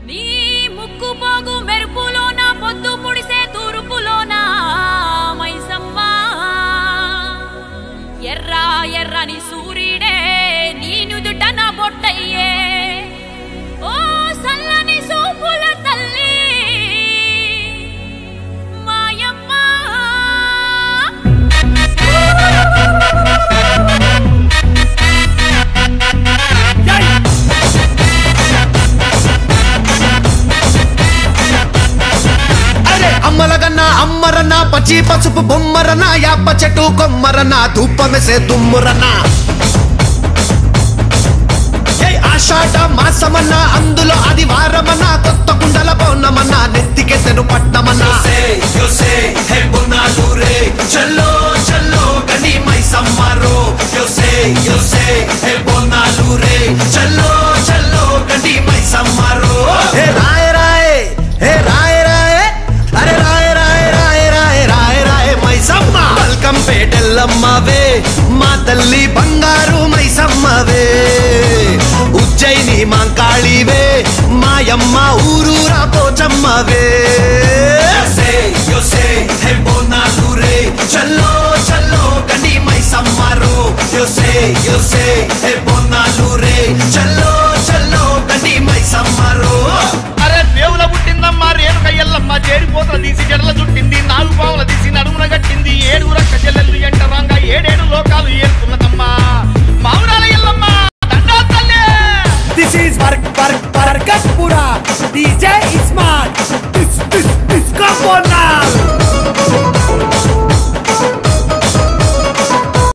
నీ ముక్కు పోగు మెరుపులోన పొద్దు పొడిసే తూర్పులోన మైసమ్మా ఎర్ర ఎర్రని సూర్యుడే నీ నుదుట నా బొట్టయ్యే ఓ సల్లని సూపుల తల్లి మాయమ్మా అరే అమ్మలగన్న అమ్మరన్న పచ్చి పసుపు బొమ్మరన్న యాప చెట్టు కొమ్మరన్న ధూపమెసే దుమ్మురన్న ఏయ్ ఆషాఢ మాసమన్న అందులో అది వారమన్న కొత్త కుండల పౌర్ణమన్న నెత్తికెత్తెను పట్టమన్న yo sé, el bonadure, chalo, chalo, gani mai samaro. Yo sé, yo sé, el bonadure, chalo, chalo, gani mai samaro. హే రాయ రాయ హే రాయ రాయ అరే రాయ రాయ రాయ రాయ రాయ రాయ మైసమ్మ వెల్కమ్ పేటెల్లమ్మవే మా తల్లి బంగారు మైసమ్మవే ఉజ్జయిని మాంకాళివే మాయమ్మ ఊరూరా పోచమ్మవే Yo sé, yo sé, el bonadure, chalo, chalo, gani mai samaro. Yo sé, yo sé, el bonadure, chalo, chalo, gani mai samaro. అరే దేవుల పుట్టిందమ్మా రేణుక ఎల్లమ్మ చేరిపోతల తీసి జడల చుట్టింది నాలుగు పావుల తీసి నడుమున గట్టింది ఏడు రక్క చెల్లెళ్ళు ఎంట రంగా ఏడేడు లోకాలు ఏరుతున్నదమ్మా మావురాల ఎల్లమ్మ దండా తల్లే This is Vark Vark Varkatpura. DJ Ismat. This this this Kapona.